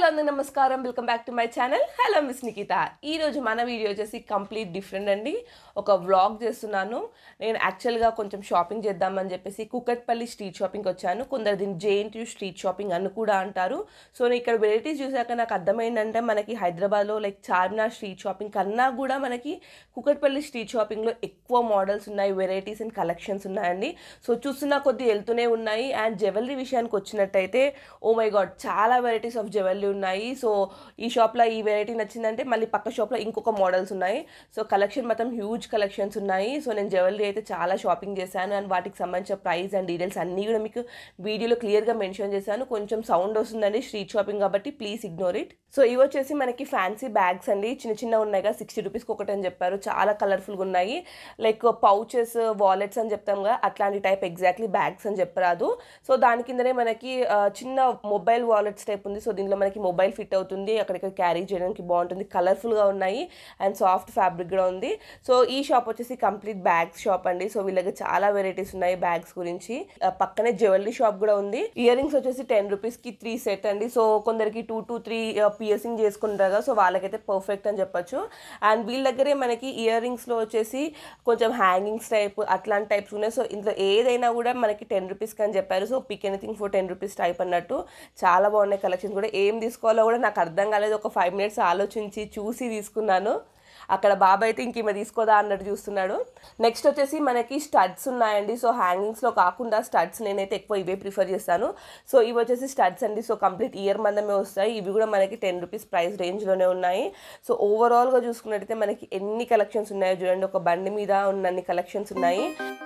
అందరూ నమస్కారం welcome back to my channel hello miss Nikitha ఈరోజు మన వీడియో వచ్చేసి కంప్లీట్ డిఫరెంట్ అండి ఒక వ్లాగ్ చేస్తున్నాను నేను యాక్చువల్గా కొంచెం షాపింగ్ చేద్దామని చెప్పేసి కుకట్పల్లి స్ట్రీట్ షాపింగ్కి వచ్చాను కొందరు దీన్ని జేఎన్టీ స్ట్రీట్ షాపింగ్ అని కూడా అంటారు సో నేను ఇక్కడ వెరైటీస్ చూసాక నాకు అర్థమైందంటే మనకి హైదరాబాద్లో లైక్ చార్మినార్ స్ట్రీట్ షాపింగ్ కన్నా కూడా మనకి కుకట్పల్లి స్ట్రీట్ షాపింగ్లో ఎక్కువ మోడల్స్ ఉన్నాయి వెరైటీస్ అండ్ కలెక్షన్స్ ఉన్నాయండి సో చూస్తున్న కొద్ది వెళ్తూనే ఉన్నాయి అండ్ జ్యువెలరీ విషయానికి వచ్చినట్టయితే ఓ మై గాడ్ చాలా వెరైటీస్ ఆఫ్ జ్యువెలరీ ఉన్నాయి సో ఈ షాప్లో ఈ వెరైటీ నచ్చిందంటే మళ్ళీ పక్క షాప్లో ఇంకొక మోడల్స్ ఉన్నాయి సో కలెక్షన్ మొత్తం హ్యూజ్ కలెక్షన్స్ ఉన్నాయి సో నేను జ్యువెలరీ అయితే చాలా షాపింగ్ చేశాను అండ్ వాటికి సంబంధించిన ప్రైస్ అండ్ డీటెయిల్స్ అన్నీ కూడా మీకు వీడియోలో క్లియర్గా మెన్షన్ చేశాను కొంచెం సౌండ్ వస్తుందండి స్ట్రీట్ షాపింగ్ కాబట్టి ప్లీజ్ ఇగ్నోర్ ఇట్ సో ఇవి వచ్చేసి మనకి ఫ్యాన్సీ బ్యాగ్స్ అండి చిన్న చిన్న ఉన్నాయి కదా సిక్స్టీ రూపీస్కి ఒకటి అని చెప్పారు చాలా కలర్ఫుల్గా ఉన్నాయి లైక్ పౌచెస్ వాలెట్స్ అని చెప్తాం కదా అట్లాంటి టైప్ ఎగ్జాక్ట్లీ బ్యాగ్స్ అని చెప్పరాదు సో దాని కిందనే మనకి ఆ, చిన్న మొబైల్ వాలెట్స్ టైప్ ఉంది సో దీనిలో మనకి మొబైల్ ఫిట్ అవుతుంది అక్కడిక్కడ క్యారీ చేయడానికి బాగుంటుంది కలర్ఫుల్గా ఉన్నాయి అండ్ సాఫ్ట్ ఫ్యాబ్రిక్ కూడా ఉంది సో ఈ షాప్ వచ్చేసి కంప్లీట్ బ్యాగ్స్ షాప్ అండి సో వీళ్ళకి చాలా వెరైటీస్ ఉన్నాయి బ్యాగ్స్ గురించి ఆ, పక్కనే జ్యువెలరీ షాప్ కూడా ఉంది ఇయర్ రింగ్స్ వచ్చేసి టెన్ రూపీస్కి త్రీ సెట్ అండి సో కొందరికి టూ టు త్రీ పియర్సింగ్ చేసుకుంటారు కదా సో వాళ్ళకైతే పర్ఫెక్ట్ అని చెప్పొచ్చు అండ్ వీళ్ళ దగ్గరే మనకి ఇయర్ రింగ్స్లో వచ్చేసి కొంచెం హ్యాంగింగ్స్ టైప్ అట్లాంటి టైప్స్ ఉన్నాయి సో ఇందులో ఏదైనా కూడా మనకి టెన్ రూపీస్కి అని చెప్పారు so pick anything for ten rupees type అన్నట్టు చాలా బాగున్నాయి కలెక్షన్స్ కూడా ఏం తీసుకోవాలో కూడా నాకు అర్థం కాలేదు ఒక ఫైవ్ మినిట్స్ ఆలోచించి చూసి తీసుకున్నాను అక్కడ బాబా అయితే ఇంక ఈమె తీసుకోదా అన్నట్టు చూస్తున్నాడు నెక్స్ట్ వచ్చేసి మనకి స్టడ్స్ ఉన్నాయండి సో హ్యాంగింగ్స్లో కాకుండా స్టడ్స్ నేనైతే ఎక్కువ ఇవే ప్రిఫర్ చేస్తాను సో ఇవి వచ్చేసి స్టడ్స్ అండి సో కంప్లీట్ ఇయర్ మందమే వస్తాయి ఇవి కూడా మనకి టెన్ రూపీస్ ప్రైస్ రేంజ్లోనే ఉన్నాయి సో ఓవరాల్గా చూసుకున్నట్టయితే మనకి ఎన్ని కలెక్షన్స్ ఉన్నాయో చూడండి ఒక బండి మీద ఉన్నన్ని కలెక్షన్స్ ఉన్నాయి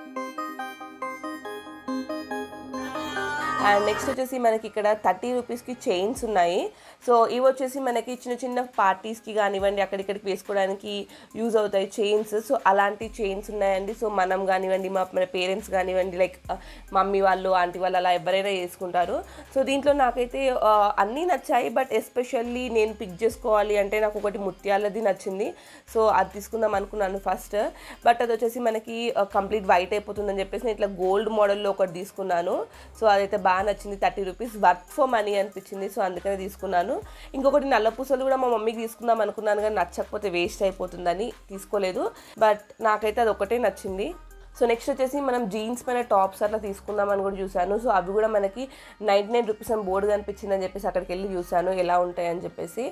అండ్ నెక్స్ట్ వచ్చేసి మనకి ఇక్కడ థర్టీ రూపీస్కి చైన్స్ ఉన్నాయి సో ఇవి వచ్చేసి మనకి చిన్న చిన్న పార్టీస్కి కానివ్వండి అక్కడిక్కడికి వేసుకోవడానికి యూజ్ అవుతాయి చైన్స్ సో అలాంటి చైన్స్ ఉన్నాయండి సో మనం కానివ్వండి మా మన పేరెంట్స్ కానివ్వండి లైక్ మమ్మీ వాళ్ళు ఆంటీ వాళ్ళు అలా ఎవరైనా వేసుకుంటారు సో దీంట్లో నాకైతే ఆ, అన్నీ నచ్చాయి బట్ ఎస్పెషల్లీ నేను పిక్ చేసుకోవాలి అంటే నాకు ఒకటి ముత్యాలది నచ్చింది సో అది తీసుకుందాం అనుకున్నాను ఫస్ట్ బట్ అది వచ్చేసి మనకి కంప్లీట్ వైట్ అయిపోతుందని చెప్పేసి నేను ఇట్లా గోల్డ్ మోడల్లో ఒకటి తీసుకున్నాను సో అదైతే బాగా నచ్చింది thirty rupees worth for money అనిపించింది సో అందుకనే తీసుకున్నాను ఇంకొకటి నల్ల పూసలు కూడా మా మమ్మీకి తీసుకుందాం అనుకున్నాను కానీ నచ్చకపోతే వేస్ట్ అయిపోతుందని తీసుకోలేదు బట్ నాకైతే అది ఒకటే నచ్చింది సో నెక్స్ట్ వచ్చేసి మనం జీన్స్ పైన టాప్స్ అట్లా తీసుకుందామని కూడా చూశాను సో అవి కూడా మనకి నైంటీ నైన్ రూపీస్ అని బోర్డు కనిపించింది అని చెప్పేసి అక్కడికి వెళ్ళి చూశాను ఎలా ఉంటాయని చెప్పేసి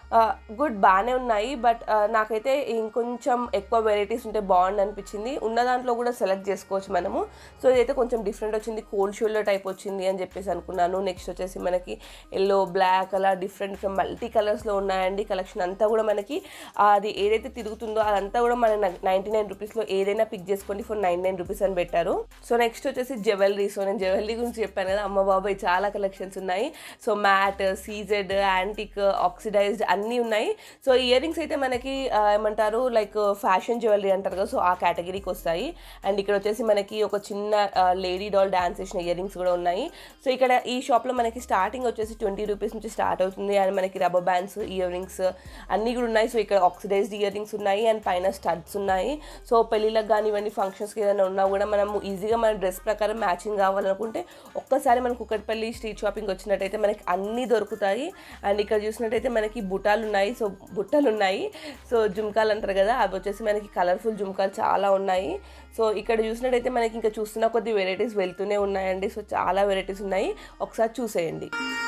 గుడ్ బాగానే ఉన్నాయి బట్ నాకైతే ఇంకొంచెం ఎక్కువ వెరైటీస్ ఉంటే బాగుంది అనిపించింది ఉన్న దాంట్లో కూడా సెలెక్ట్ చేసుకోవచ్చు మనము సో ఇదైతే కొంచెం డిఫరెంట్ వచ్చింది కోల్డ్ షోల్డర్ టైప్ వచ్చింది అని చెప్పేసి అనుకున్నాను నెక్స్ట్ వచ్చేసి మనకి ఎల్లో బ్లాక్ అలా డిఫరెంట్ డిఫరెంట్ మల్టీ కలర్స్లో ఉన్నాయండి కలెక్షన్ అంతా కూడా మనకి అది ఏదైతే తిరుగుతుందో అదంతా కూడా మన నైంటీ నైన్ రూపీస్లో ఏదైనా పిక్ చేసుకోండి ఫర్ నైన్ నైన్ రూపీస్ అని పెట్టారు సో నెక్స్ట్ వచ్చేసి జ్యువెలరీ సో నేను జ్యువెలరీ గురించి చెప్పాను కదా అమ్మ బాబాయ్ చాలా కలెక్షన్స్ ఉన్నాయి so matte CZ antique oxidised అన్నీ ఉన్నాయి సో ఇయర్ రింగ్స్ అయితే మనకి ఆ, ఏమంటారు లైక్ ఫ్యాషన్ జ్యువెలరీ అంటారు కదా సో ఆ కేటగిరీకి వస్తాయి అండ్ ఇక్కడ వచ్చేసి మనకి ఒక చిన్న లేడీ డాల్ డాన్స్ చేసిన ఇయర్ రింగ్స్ కూడా ఉన్నాయి సో ఇక్కడ ఈ షాప్లో మనకి స్టార్టింగ్ వచ్చేసి ట్వంటీ రూపీస్ నుంచి స్టార్ట్ అవుతుంది అండ్ మనకి రబ్బర్ బ్యాండ్స్ ఇయర్ రింగ్స్ అన్నీ కూడా ఉన్నాయి సో ఇక్కడ ఆక్సిడైజ్డ్ ఇయర్ రింగ్స్ ఉన్నాయి అండ్ పైన స్టడ్స్ ఉన్నాయి సో పెళ్ళిళ్ళకి కానివ్వండి ఫంక్షన్స్కి ఏదైనా ఉన్నా కూడా మనము ఈజీగా మన డ్రెస్ ప్రకారం మ్యాచింగ్ కావాలనుకుంటే ఒక్కసారి మన కుక్కట్పల్లి స్ట్రీట్ షాపింగ్ వచ్చినట్టయితే మనకి అన్నీ దొరుకుతాయి అండ్ ఇక్కడ చూసినట్టయితే మనకి బుటాలు ఉన్నాయి సో బుట్టలు ఉన్నాయి సో జుమ్కాలు అంటారు కదా అవి వచ్చేసి మనకి కలర్ఫుల్ జుమ్కాలు చాలా ఉన్నాయి సో ఇక్కడ చూసినట్టయితే మనకి ఇంకా చూస్తున్న కొద్ది వెరైటీస్ వెళ్తూనే ఉన్నాయండి సో చాలా వెరైటీస్ ఉన్నాయి ఒకసారి చూసేయండి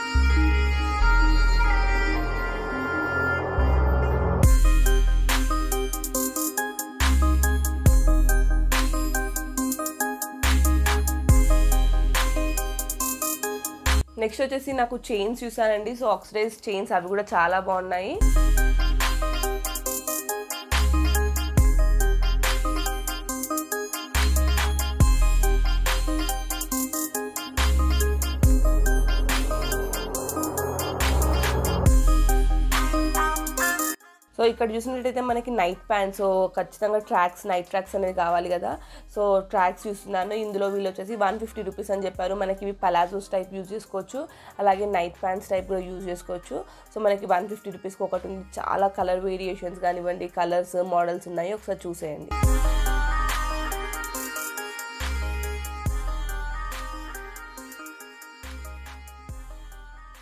నెక్స్ట్ వచ్చేసి నాకు చైన్స్ చూసానండి సో ఆక్సిడైజ్ చైన్స్ అవి కూడా చాలా బాగున్నాయి సో ఇక్కడ చూసినట్టయితే మనకి నైట్ ప్యాంట్స్ సో ఖచ్చితంగా ట్రాక్స్ నైట్ ట్రాక్స్ అనేది కావాలి కదా సో ట్రాక్స్ చూస్తున్నాను ఇందులో వీళ్ళు వచ్చేసి వన్ ఫిఫ్టీ రూపీస్ అని చెప్పారు మనకి ఇవి పలాజోస్ టైప్ యూజ్ చేసుకోవచ్చు అలాగే నైట్ ప్యాంట్స్ టైప్ కూడా యూజ్ చేసుకోవచ్చు సో మనకి వన్ ఫిఫ్టీ రూపీస్కి ఒకటి ఉంది చాలా కలర్ వేరియేషన్స్ కానివ్వండి కలర్స్ మోడల్స్ ఉన్నాయి ఒకసారి చూసేయండి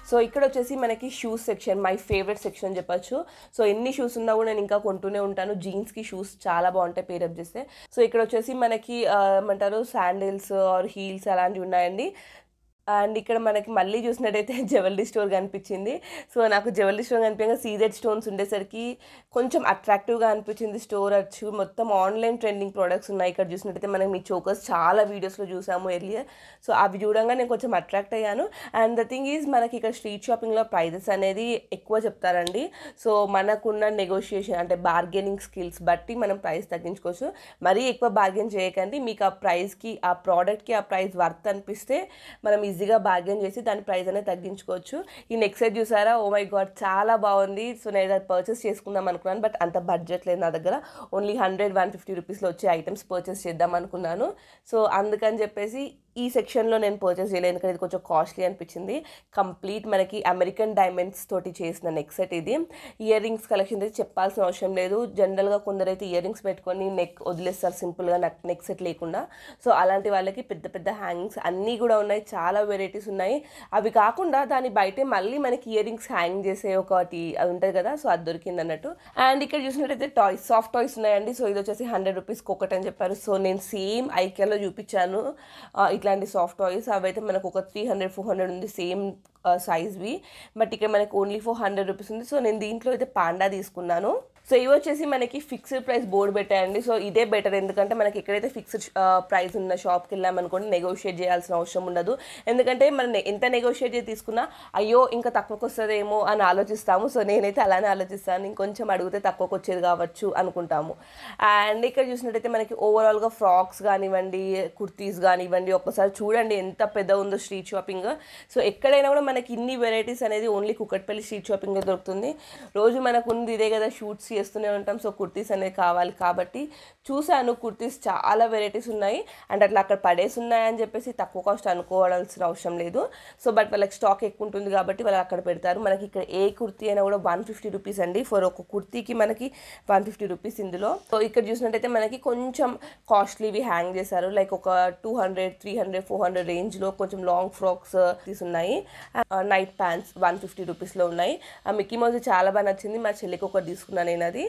సో ఇక్కడ వచ్చేసి మనకి shoes section my favourite section అని చెప్పొచ్చు సో ఎన్ని షూస్ ఉన్నా కూడా నేను ఇంకా కొంటూనే ఉంటాను జీన్స్కి షూస్ చాలా బాగుంటాయి పేరప్ చేస్తే సో ఇక్కడ వచ్చేసి మనకి ఆ, ఏమంటారు శాండిల్స్ ఆర్ హీల్స్ అలాంటివి ఉన్నాయండి అండ్ ఇక్కడ మనకి మళ్ళీ చూసినట్టయితే జ్యువెలరీ స్టోర్ కనిపించింది సో నాకు జ్యువెలరీ స్టోర్ కనిపించగా సీజెడ్ స్టోన్స్ ఉండేసరికి కొంచెం అట్రాక్టివ్గా అనిపించింది స్టోర్ వచ్చి మొత్తం ఆన్లైన్ ట్రెండింగ్ ప్రోడక్ట్స్ ఉన్నాయి ఇక్కడ చూసినట్టయితే మనం మీ చోకర్స్ చాలా వీడియోస్లో చూసాము ఎర్లియర్ సో అవి చూడంగా నేను కొంచెం అట్రాక్ట్ అయ్యాను అండ్ ద థింగ్ ఈజ్ మనకి ఇక్కడ స్ట్రీట్ షాపింగ్లో ప్రైజెస్ అనేది ఎక్కువ చెప్తారండి సో మనకున్న నెగోషియేషన్ అంటే బార్గెనింగ్ స్కిల్స్ బట్టి మనం ప్రైస్ తగ్గించుకోవచ్చు మరీ ఎక్కువ బార్గెన్ చేయకండి మీకు ఆ ప్రైస్కి ఆ ప్రోడక్ట్కి ఆ ప్రైస్ వర్త్ అనిపిస్తే మనం ఈజీగా బార్గెన్ చేసి దాని ప్రైస్ అనేది తగ్గించుకోవచ్చు ఈ నెక్స్ట్ సెట్ చూసారా ఓ మై గాడ్ చాలా బాగుంది సో నేను అది పర్చేస్ చేసుకుందాం అనుకున్నాను బట్ అంత బడ్జెట్ లేదు నా దగ్గర ఓన్లీ హండ్రెడ్ వన్ ఫిఫ్టీ రూపీస్లో వచ్చే ఐటమ్స్ పర్చేస్ చేద్దాం అనుకున్నాను సో అందుకని చెప్పేసి ఈ సెక్షన్లో నేను పర్చేస్ చేయలేదు ఎందుకంటే ఇది కొంచెం కాస్ట్లీ అనిపించింది కంప్లీట్ మనకి అమెరికన్ డైమండ్స్ తోటి చేసిన నెక్ సెట్ ఇది ఇయర్ రింగ్స్ కలెక్షన్ అయితే చెప్పాల్సిన అవసరం లేదు జనరల్గా కొందరైతే ఇయర్ రింగ్స్ పెట్టుకొని నెక్ వదిలేస్తారు సింపుల్గా నెక్ నెక్ సెట్ లేకుండా సో అలాంటి వాళ్ళకి పెద్ద పెద్ద హ్యాంగింగ్స్ అన్నీ కూడా ఉన్నాయి చాలా వెరైటీస్ ఉన్నాయి అవి కాకుండా దాని బయటే మళ్ళీ మనకి ఇయర్ రింగ్స్ హ్యాంగ్ చేసే ఒకటి అది ఉంటుంది కదా సో అది దొరికింది అన్నట్టు అండ్ ఇక్కడ చూసినట్టయితే టాయ్స్ సాఫ్ట్ టాయ్స్ ఉన్నాయండి సో ఇది వచ్చేసి హండ్రెడ్ రూపీస్కి ఒకటి అని చెప్పారు సో నేను సేమ్ ఐకేలో చూపించాను ఆ, ఇట్లాంటి సాఫ్ట్ టాయ్స్ అవైతే మనకు ఒక త్రీ హండ్రెడ్ ఫోర్ హండ్రెడ్ ఉంది సేమ్ సైజ్వి బట్ ఇక్కడ మనకి ఓన్లీ ఫోర్ హండ్రెడ్ రూపీస్ ఉంది సో నేను దీంట్లో అయితే పాండా తీసుకున్నాను సో ఇవి వచ్చేసి మనకి ఫిక్స్డ్ ప్రైస్ బోర్డు పెట్టాయండి సో ఇదే బెటర్ ఎందుకంటే మనకి ఎక్కడైతే ఫిక్స్డ్ ప్రైస్ ఉన్న షాప్కి వెళ్ళామనుకోండి నెగోషియేట్ చేయాల్సిన అవసరం ఉండదు ఎందుకంటే మనం నె- ఎంత నెగోషియేట్ చేసి తీసుకున్నా అయ్యో ఇంకా తక్కువకి వస్తుందేమో అని ఆలోచిస్తాము సో నేనైతే అలానే ఆలోచిస్తాను ఇంకొంచెం అడిగితే తక్కువకి వచ్చేది కావచ్చు అనుకుంటాము అండ్ ఇక్కడ చూసినట్టయితే మనకి ఓవరాల్గా ఫ్రాక్స్ కానివ్వండి కుర్తీస్ కానివ్వండి ఒక్కసారి చూడండి ఎంత పెద్ద ఉందో స్ట్రీట్ షాపింగ్ సో ఎక్కడైనా కూడా మనకి ఇన్ని వెరైటీస్ అనేది ఓన్లీ కుక్కట్పల్లి స్ట్రీట్ షాపింగ్లో దొరుకుతుంది రోజు మనకు ఉంది ఇదే కదా షూట్స్ చేస్తూనే ఉంటాం సో కుర్తీస్ అనేది కావాలి కాబట్టి చూశాను కుర్తీస్ చాలా వెరైటీస్ ఉన్నాయి అండ్ అట్లా అక్కడ పడేసి ఉన్నాయని చెప్పేసి తక్కువ కాస్ట్ అనుకోవాల్సిన అవసరం లేదు సో బట్ వాళ్ళకి స్టాక్ ఎక్కువ ఉంటుంది కాబట్టి వాళ్ళు అక్కడ పెడతారు మనకి ఇక్కడ ఏ కుర్తీ అయినా కూడా వన్ ఫిఫ్టీ రూపీస్ అండి ఫర్ ఒక కుర్తీకి మనకి వన్ ఫిఫ్టీ రూపీస్ ఇందులో సో ఇక్కడ చూసినట్టయితే మనకి కొంచెం కాస్ట్లీవి హ్యాంగ్ చేశారు లైక్ ఒక two hundred three hundred four hundred రేంజ్లో కొంచెం లాంగ్ ఫ్రాక్స్ ఉన్నాయి నైట్ ప్యాంట్స్ వన్ ఫిఫ్టీ రూపీస్లో ఉన్నాయి ఆ మిక్కీ మౌజ్ చాలా బాగా నచ్చింది మా చెల్లికి ఒకటి తీసుకున్నాను నేను అది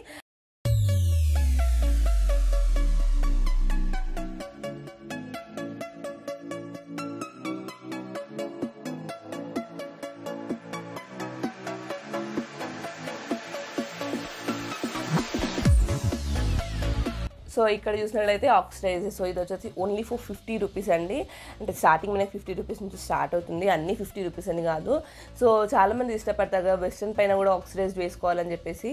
సో ఇక్కడ చూసినట్లయితే ఆక్సిడైజ్ సో ఇది వచ్చేసి ఓన్లీ ఫర్ ఫిఫ్టీ రూపీస్ అండి అంటే స్టార్టింగ్ మనకి ఫిఫ్టీ రూపీస్ నుంచి స్టార్ట్ అవుతుంది అన్ని ఫిఫ్టీ రూపీస్ అని కాదు సో చాలామంది ఇష్టపడతారు కదా వెస్ట్రన్ పైన కూడా ఆక్సిడైజ్ వేసుకోవాలని చెప్పేసి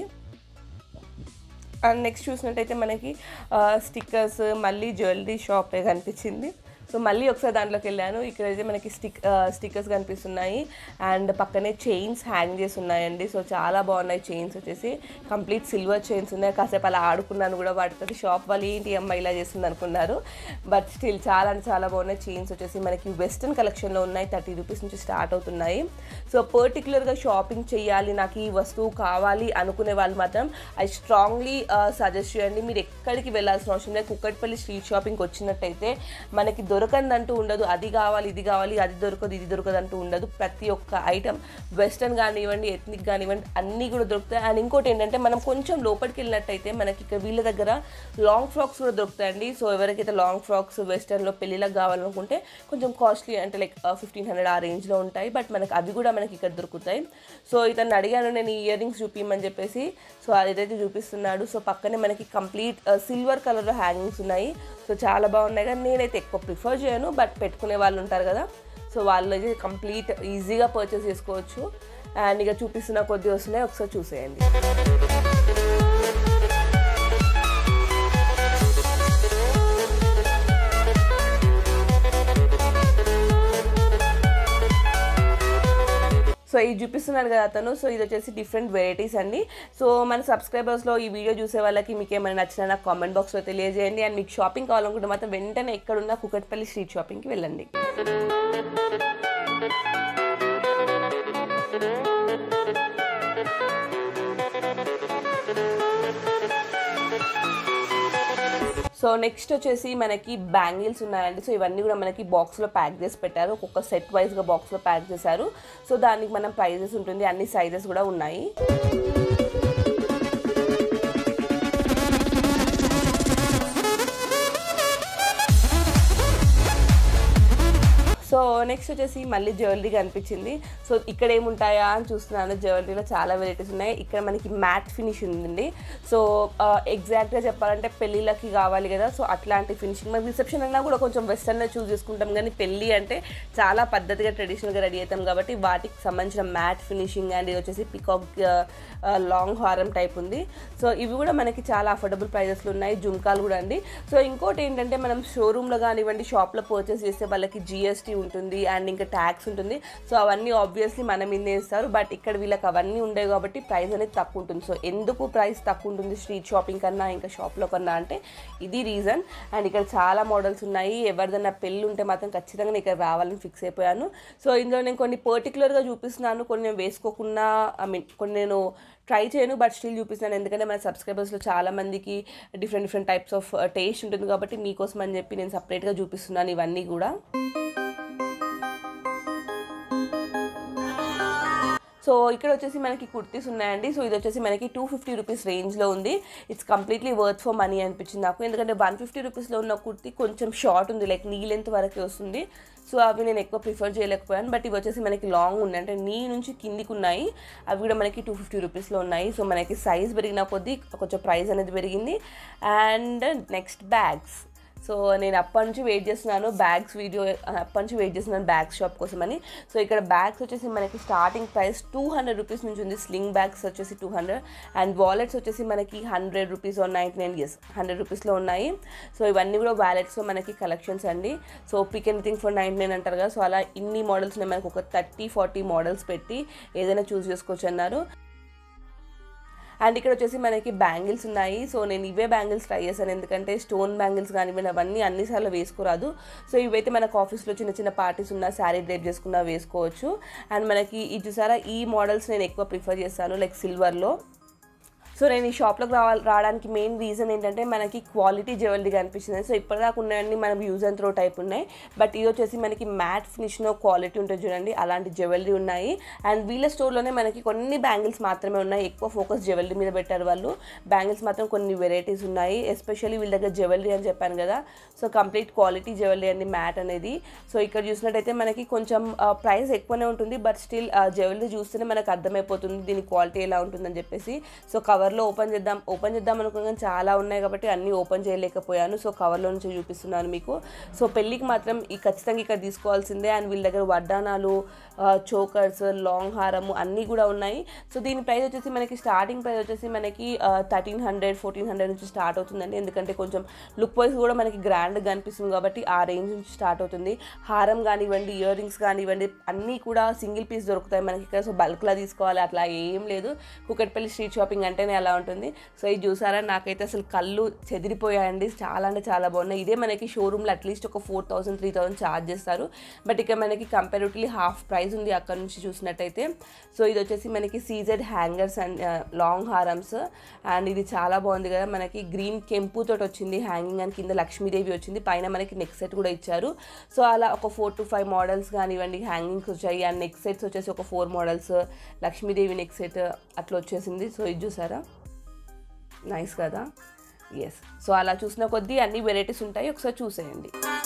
అండ్ నెక్స్ట్ చూసినట్టయితే మనకి స్టిక్కర్స్ మళ్ళీ జ్యువెలరీ షాపే కనిపించింది సో మళ్ళీ ఒకసారి దాంట్లోకి వెళ్ళాను ఇక్కడైతే మనకి స్టిక్ స్టిక్కర్స్ కనిపిస్తున్నాయి అండ్ పక్కనే చైన్స్ హ్యాంగ్ చేసి ఉన్నాయండి సో చాలా బాగున్నాయి చైన్స్ వచ్చేసి కంప్లీట్ సిల్వర్ చైన్స్ ఉన్నాయి కాసేపు అలా ఆడుకున్నాను కూడా వాటితో షాప్ వాళ్ళు ఏంటి అమ్మాయి ఇలా చేస్తుంది అనుకున్నారు బట్ స్టిల్ చాలా అంటే చాలా బాగున్నాయి చైన్స్ వచ్చేసి మనకి వెస్ట్రన్ కలెక్షన్లో ఉన్నాయి థర్టీ రూపీస్ నుంచి స్టార్ట్ అవుతున్నాయి సో పర్టికులర్గా షాపింగ్ చేయాలి నాకు ఈ వస్తువు కావాలి అనుకునే వాళ్ళు మాత్రం ఐ స్ట్రాంగ్లీ సజెస్ట్ చేయండి మీరు ఎక్కడికి వెళ్ళాల్సిన అవసరం లేదు కుక్కట్పల్లి స్ట్రీట్ షాపింగ్కి వచ్చినట్టయితే మనకి దొరకందంటూ ఉండదు అది కావాలి ఇది కావాలి అది దొరకదు ఇది దొరకదు అంటూ ఉండదు ప్రతి ఒక్క ఐటమ్ వెస్టర్న్ కానివ్వండి ఎథ్నిక్ కానివ్వండి అన్నీ కూడా దొరుకుతాయి అండ్ ఇంకోటి ఏంటంటే మనం కొంచెం లోపలికి వెళ్ళినట్టయితే మనకి ఇక్కడ వీళ్ళ దగ్గర లాంగ్ ఫ్రాక్స్ కూడా దొరుకుతాయండి సో ఎవరికైతే లాంగ్ ఫ్రాక్స్ వెస్టర్న్లో పెళ్ళిళ్ళకి కావాలనుకుంటే కొంచెం కాస్ట్లీ అంటే లైక్ ఫిఫ్టీన్ హండ్రెడ్ ఆ రేంజ్లో ఉంటాయి బట్ మనకి అవి కూడా మనకి ఇక్కడ దొరుకుతాయి సో ఇతను అడిగాను నేను ఇయర్ రింగ్స్ చూపించమని చెప్పేసి సో అదైతే చూపిస్తున్నాడు సో పక్కనే మనకి కంప్లీట్ సిల్వర్ కలర్లో హ్యాంగింగ్స్ ఉన్నాయి సో చాలా బాగున్నాయి కానీ నేనైతే ఎక్కువ ప్రిఫర్ చేయను బట్ పెట్టుకునే వాళ్ళు ఉంటారు కదా సో వాళ్ళు అయితే కంప్లీట్ ఈజీగా పర్చేస్ చేసుకోవచ్చు అండ్ ఇక చూపిస్తున్న కొద్ది వస్తున్నాయి ఒకసారి చూసేయండి సో ఇది చూపిస్తున్నాడు కదా అతను సో ఇది వచ్చేసి డిఫరెంట్ వెరైటీస్ అండి సో మన సబ్స్క్రైబర్స్లో ఈ వీడియో చూసే వాళ్ళకి మీకు ఏమైనా నచ్చినా నాకు కామెంట్ బాక్స్లో తెలియజేయండి అండ్ మీకు షాపింగ్ కావాలనుకుంటే మాత్రం వెంటనే ఎక్కడున్నా కుకట్పల్లి స్ట్రీట్ షాపింగ్కి వెళ్ళండి సో నెక్స్ట్ వచ్చేసి మనకి బ్యాంగిల్స్ ఉన్నాయండి సో ఇవన్నీ కూడా మనకి బాక్స్లో ప్యాక్ చేసి పెట్టారు ఒక్కొక్క సెట్ వైజ్గా బాక్స్లో ప్యాక్ చేశారు సో దానికి మనం ప్రైజెస్ ఉంటుంది అన్ని సైజెస్ కూడా ఉన్నాయి సో నెక్స్ట్ వచ్చేసి మళ్ళీ జ్యువెలరీ కనిపించింది సో ఇక్కడ ఏముంటాయా అని చూస్తున్నాను జ్యువెలరీలో చాలా వెరైటీస్ ఉన్నాయి ఇక్కడ మనకి మ్యాట్ ఫినిష్ ఉందండి సో ఎగ్జాక్ట్గా చెప్పాలంటే పెళ్ళిళ్ళకి కావాలి కదా సో అట్లాంటి ఫినిషింగ్ మరి రిసెప్షన్ అన్నా కూడా కొంచెం వెస్టర్న్ చూస్ చేసుకుంటాం కానీ పెళ్ళి అంటే చాలా పద్ధతిగా ట్రెడిషనల్గా రెడీ అవుతాం కాబట్టి వాటికి సంబంధించిన మ్యాట్ ఫినిషింగ్ అండ్ ఇది వచ్చేసి పికాక్ లాంగ్ హారం టైప్ ఉంది సో ఇవి కూడా మనకి చాలా అఫోర్డబుల్ ప్రైజెస్లో ఉన్నాయి జుంకాలు కూడా అండి సో ఇంకోటి ఏంటంటే మనం షోరూంలో కానివ్వండి షాప్లో పర్చేస్ చేస్తే వాళ్ళకి జిఎస్టీ ఉంటుంది అండ్ ఇంకా ట్యాక్స్ ఉంటుంది సో అవన్నీ ఆబ్వియస్లీ మనం మీద ఇస్తారు బట్ ఇక్కడ వీళ్ళకి అవన్నీ ఉండేవి కాబట్టి ప్రైస్ అనేది తక్కువ ఉంటుంది సో ఎందుకు ప్రైస్ తక్కువ ఉంటుంది స్ట్రీట్ షాపింగ్ కన్నా ఇంకా షాప్లో కన్నా అంటే ఇది రీజన్ అండ్ ఇక్కడ చాలా మోడల్స్ ఉన్నాయి ఎవరిదన్నా పెళ్ళి ఉంటే మాత్రం ఖచ్చితంగా నేను ఇక్కడ రావాలని ఫిక్స్ అయిపోయాను సో ఇందులో నేను కొన్ని పర్టికులర్గా చూపిస్తున్నాను కొన్ని నేను వేసుకోకుండా ఐ మీన్ కొన్ని నేను ట్రై చేయను బట్ స్టిల్ చూపిస్తున్నాను ఎందుకంటే మన సబ్స్క్రైబర్స్లో చాలా మందికి different different types of taste ఉంటుంది కాబట్టి మీకోసం అని చెప్పి నేను సపరేట్గా చూపిస్తున్నాను ఇవన్నీ కూడా సో ఇక్కడ వచ్చేసి మనకి కుర్తీస్ ఉన్నాయండి సో ఇది వచ్చేసి మనకి టూ ఫిఫ్టీ రూపీస్ రేంజ్లో ఉంది it's completely worth for money అనిపించింది నాకు ఎందుకంటే వన్ ఫిఫ్టీ రూపీస్లో ఉన్న కుర్తీ కొంచెం షార్ట్ ఉంది లైక్ నీ లెంత్ వరకే వస్తుంది సో అవి నేను ఎక్కువ ప్రిఫర్ చేయలేకపోయాను బట్ ఇవి వచ్చేసి మనకి లాంగ్ ఉన్నాయి అంటే నీ నుంచి కిందికి ఉన్నాయి అవి కూడా మనకి టూ ఫిఫ్టీ రూపీస్లో ఉన్నాయి సో మనకి సైజ్ పెరిగిన కొద్దీ కొంచెం ప్రైస్ అనేది పెరిగింది అండ్ నెక్స్ట్ బ్యాగ్స్ సో నేను అప్పటి నుంచి వెయిట్ చేస్తున్నాను బ్యాగ్స్ వీడియో అప్పటి నుంచి వెయిట్ చేస్తున్నాను బ్యాగ్స్ షాప్ కోసం అని సో ఇక్కడ బ్యాగ్స్ వచ్చేసి మనకి starting price two hundred rupees నుంచి ఉంది స్లింగ్ బ్యాగ్స్ వచ్చేసి టూ హండ్రెడ్ అండ్ వాలెట్స్ వచ్చేసి మనకి hundred rupees or ninety nine years hundred రూపీస్లో ఉన్నాయి సో ఇవన్నీ కూడా వ్యాలెట్స్లో మనకి కలెక్షన్స్ అండి so pick anything for ninety nine అంటారు కదా సో అలా ఇన్ని మోడల్స్ ఉన్నాయి మనకి ఒక థర్టీ ఫార్టీ మోడల్స్ పెట్టి ఏదైనా చూస్ చేసుకోవచ్చు అన్నారు అండ్ ఇక్కడ వచ్చేసి మనకి బ్యాంగిల్స్ ఉన్నాయి సో నేను ఇవే బ్యాంగిల్స్ ట్రై చేశాను ఎందుకంటే స్టోన్ బ్యాంగిల్స్ కానివ్వండి అవన్నీ అన్నిసార్లు వేసుకోరాదు సో ఇవైతే మనకు ఆఫీస్లో చిన్న చిన్న పార్టీస్ ఉన్న శారీ డ్రైప్ చేసుకున్నా వేసుకోవచ్చు అండ్ మనకి ఇది చూసారా ఈ మోడల్స్ నేను ఎక్కువ ప్రిఫర్ చేస్తాను లైక్ సిల్వర్లో సో నేను ఈ షాప్లోకి రావాలి రావడానికి మెయిన్ రీజన్ ఏంటంటే మనకి క్వాలిటీ జ్యువెలరీ కనిపించింది సో ఇప్పటిదాకా ఉన్నాయన్నీ మనం యూజ్ అండ్ త్రో టైప్ ఉన్నాయి బట్ ఇది వచ్చేసి మనకి మ్యాట్ ఫినిష్లో క్వాలిటీ ఉంటుంది చూడండి అలాంటి జ్యువెలరీ ఉన్నాయి అండ్ వీళ్ళ స్టోర్లోనే మనకి కొన్ని బ్యాంగిల్స్ మాత్రమే ఉన్నాయి ఎక్కువ ఫోకస్ జ్యువెలరీ మీద పెట్టారు వాళ్ళు బ్యాంగిల్స్ మాత్రం కొన్ని వెరైటీస్ ఉన్నాయి ఎస్పెషల్లీ వీళ్ళ దగ్గర జ్యువెలరీ అని చెప్పాను కదా సో కంప్లీట్ క్వాలిటీ జ్యువెలరీ అండి మ్యాట్ అనేది సో ఇక్కడ చూసినట్టయితే మనకి కొంచెం ప్రైస్ ఎక్కువనే ఉంటుంది బట్ స్టిల్ జ్యువెలరీ చూస్తేనే మనకు అర్థమైపోతుంది దీని క్వాలిటీ ఎలా ఉంటుందని చెప్పేసి సో కవర్లో ఓపెన్ చేద్దాం ఓపెన్ చేద్దాం అనుకున్నాను చాలా ఉన్నాయి కాబట్టి అన్నీ ఓపెన్ చేయలేకపోయాను సో కవర్లో నుంచి చూపిస్తున్నాను మీకు సో పెళ్ళికి మాత్రం ఈ ఖచ్చితంగా ఇక్కడ తీసుకోవాల్సిందే అండ్ వీళ్ళ దగ్గర వడ్డానాలు చోకర్స్ లాంగ్ హారము అన్నీ కూడా ఉన్నాయి సో దీని ప్రైస్ వచ్చేసి మనకి స్టార్టింగ్ ప్రైస్ వచ్చేసి మనకి థర్టీన్ హండ్రెడ్ ఫోర్టీన్ హండ్రెడ్ నుంచి స్టార్ట్ అవుతుందండి ఎందుకంటే కొంచెం లుక్ వైజ్ కూడా మనకి గ్రాండ్గా కనిపిస్తుంది కాబట్టి ఆ రేంజ్ నుంచి స్టార్ట్ అవుతుంది హారం కానివ్వండి ఇయర్ రింగ్స్ కానివ్వండి అన్నీ కూడా సింగిల్ పీస్ దొరుకుతాయి మనకి ఇక్కడ సో బల్క్లా తీసుకోవాలి అట్లా ఏం లేదు కుకట్పల్లి స్ట్రీట్ షాపింగ్ అంటేనే అలా ఉంటుంది సో ఇది చూసారా నాకైతే అసలు కళ్ళు చెదిరిపోయాయండి చాలా అంటే చాలా బాగున్నాయి ఇదే మనకి షోరూమ్లో అట్లీస్ట్ ఒక four thousand three thousand charge చేస్తారు బట్ ఇక్కడ మనకి కంపారిటివ్లీ హాఫ్ ప్రైస్ ఉంది అక్కడ నుంచి చూసినట్టయితే సో ఇది వచ్చేసి మనకి సీజెడ్ హ్యాంగర్స్ అండ్ లాంగ్ హారమ్స్ అండ్ ఇది చాలా బాగుంది కదా మనకి గ్రీన్ కెంపుతో వచ్చింది హ్యాంగింగ్ అండ్ కింద లక్ష్మీదేవి వచ్చింది పైన మనకి నెక్ సెట్ కూడా ఇచ్చారు సో అలా ఒక ఫోర్ టు ఫైవ్ మోడల్స్ కానివ్వండి హ్యాంగింగ్స్ వచ్చాయి అండ్ నెక్ సెట్స్ వచ్చేసి ఒక four models Lakshmidevi neck set అట్లా వచ్చేసింది సో ఇది చూసారా నైస్ కదా ఎస్ సో అలా చూసిన కొద్దీ అన్ని వెరైటీస్ ఉంటాయి ఒకసారి చూసేయండి